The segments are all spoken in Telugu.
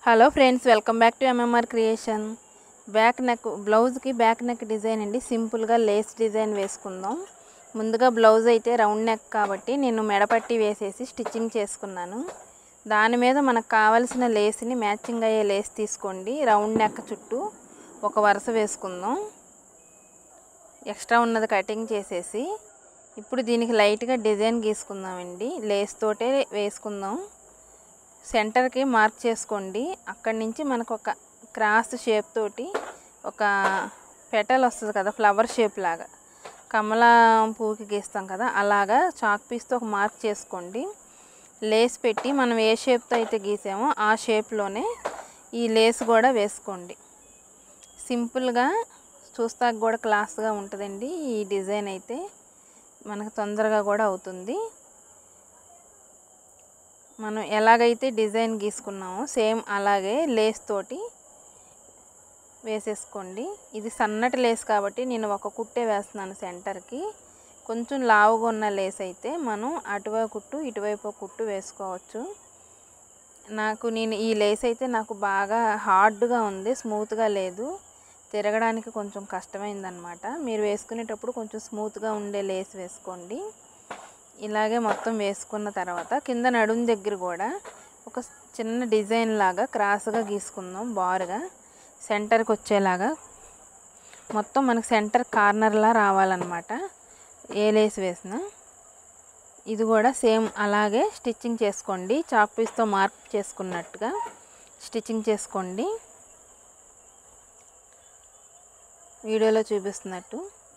hello friends welcome back to MMR creation back neck బ్లౌజ్కి బ్యాక్ నెక్ డిజైన్ అండి సింపుల్గా లేస్ డిజైన్ వేసుకుందాం ముందుగా బ్లౌజ్ అయితే రౌండ్ నెక్ కాబట్టి నేను మెడపట్టి వేసేసి స్టిచ్చింగ్ చేసుకున్నాను దాని మీద మనకు కావలసిన లేస్ని మ్యాచింగ్ అయ్యే లేస్ తీసుకోండి రౌండ్ నెక్ చుట్టూ ఒక వరుస వేసుకుందాం ఎక్స్ట్రా ఉన్నది కటింగ్ చేసేసి ఇప్పుడు దీనికి లైట్గా డిజైన్ గీసుకుందామండి లేస్ తోటే వేసుకుందాం సెంటర్కి మార్క్ చేసుకోండి అక్కడి నుంచి మనకు ఒక క్రాస్ షేప్ తోటి ఒక పెటల్ వస్తుంది కదా ఫ్లవర్ షేప్ లాగా కమల పువ్వుకి గీస్తాం కదా అలాగా చాక్ పీస్తో ఒక మార్క్ చేసుకోండి లేస్ పెట్టి మనం ఏ షేప్తో అయితే గీసామో ఆ షేప్లోనే ఈ లేస్ కూడా వేసుకోండి సింపుల్గా చూస్తాక కూడా క్లాస్గా ఉంటుందండి ఈ డిజైన్ అయితే మనకు తొందరగా కూడా అవుతుంది మనం ఎలాగైతే డిజైన్ గీసుకున్నామో సేమ్ అలాగే లేస్ తోటి వేసేసుకోండి ఇది సన్నటి లేస్ కాబట్టి నేను ఒక కుట్టే వేస్తున్నాను సెంటర్కి కొంచెం లావుగా ఉన్న లేస్ అయితే మనం అటువైపు కుట్టు ఇటువైపు కుట్టు వేసుకోవచ్చు నాకు నేను ఈ లేస్ అయితే నాకు బాగా హార్డ్గా ఉంది స్మూత్గా లేదు తిరగడానికి కొంచెం కష్టమైందనమాట మీరు వేసుకునేటప్పుడు కొంచెం స్మూత్గా ఉండే లేస్ వేసుకోండి ఇలాగే మొత్తం వేసుకున్న తర్వాత కింద నడుము దగ్గర కూడా ఒక చిన్న డిజైన్ లాగా క్రాస్గా గీసుకుందాం బారుగా సెంటర్కి వచ్చేలాగా మొత్తం మనకు సెంటర్ కార్నర్లా రావాలన్నమాట ఏ లేస్ వేసినా ఇది కూడా సేమ్ అలాగే స్టిచ్చింగ్ చేసుకోండి చాక్ పీస్తో మార్క్ చేసుకున్నట్టుగా స్టిచ్చింగ్ చేసుకోండి వీడియోలో చూపిస్తున్నట్టు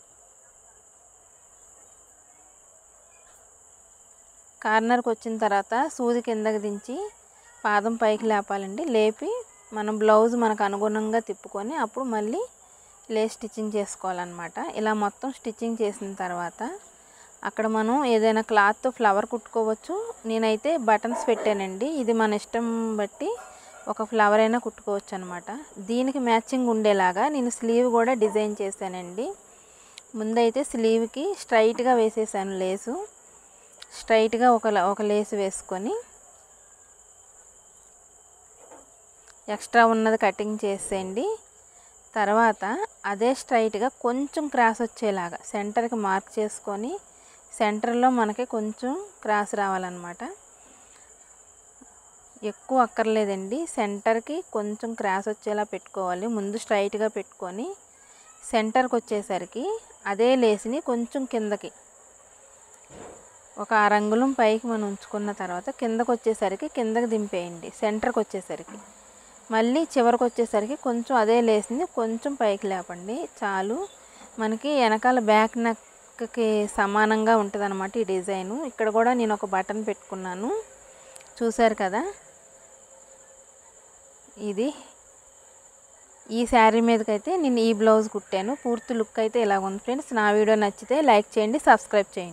కార్నర్కి వచ్చిన తర్వాత సూది కిందకి దించి పాదం పైకి లేపాలండి లేపి మనం బ్లౌజ్ మనకు అనుగుణంగా తిప్పుకొని అప్పుడు మళ్ళీ లే స్టిచ్చింగ్ చేసుకోవాలన్నమాట ఇలా మొత్తం స్టిచ్చింగ్ చేసిన తర్వాత అక్కడ మనం ఏదైనా క్లాత్తో ఫ్లవర్ కుట్టుకోవచ్చు నేనైతే బటన్స్ పెట్టానండి ఇది మన ఇష్టం బట్టి ఒక ఫ్లవర్ అయినా కుట్టుకోవచ్చు అనమాట దీనికి మ్యాచింగ్ ఉండేలాగా నేను స్లీవ్ కూడా డిజైన్ చేశానండి ముందైతే స్లీవ్కి స్ట్రైట్గా వేసేసాను లేసు స్ట్రైట్గా ఒక ఒక లేస్ వేసుకొని ఎక్స్ట్రా ఉన్నది కటింగ్ చేసేయండి తర్వాత అదే స్ట్రైట్గా కొంచెం క్రాస్ వచ్చేలాగా సెంటర్కి మార్క్ చేసుకొని సెంటర్లో మనకి కొంచెం క్రాస్ రావాలన్నమాట ఎక్కువ అక్కర్లేదండి సెంటర్కి కొంచెం క్రాస్ వచ్చేలా పెట్టుకోవాలి ముందు స్ట్రైట్గా పెట్టుకొని సెంటర్కి వచ్చేసరికి అదే లేస్ని కొంచెం కిందకి ఒక అరంగుళం పైకి మనం ఉంచుకున్న తర్వాత కిందకు వచ్చేసరికి కిందకి దింపేయండి సెంటర్కి వచ్చేసరికి మళ్ళీ చివరికి వచ్చేసరికి కొంచెం అదే లేసింది కొంచెం పైకి లేపండి చాలు మనకి వెనకాల బ్యాక్ నెక్కి సమానంగా ఉంటుంది అనమాట ఈ డిజైను ఇక్కడ కూడా నేను ఒక బటన్ పెట్టుకున్నాను చూసారు కదా ఇది ఈ శారీ మీదకైతే నేను ఈ బ్లౌజ్ కుట్టాను పూర్తి లుక్ అయితే ఇలా ఉంది ఫ్రెండ్స్ నా వీడియో నచ్చితే లైక్ చేయండి సబ్స్క్రైబ్ చేయండి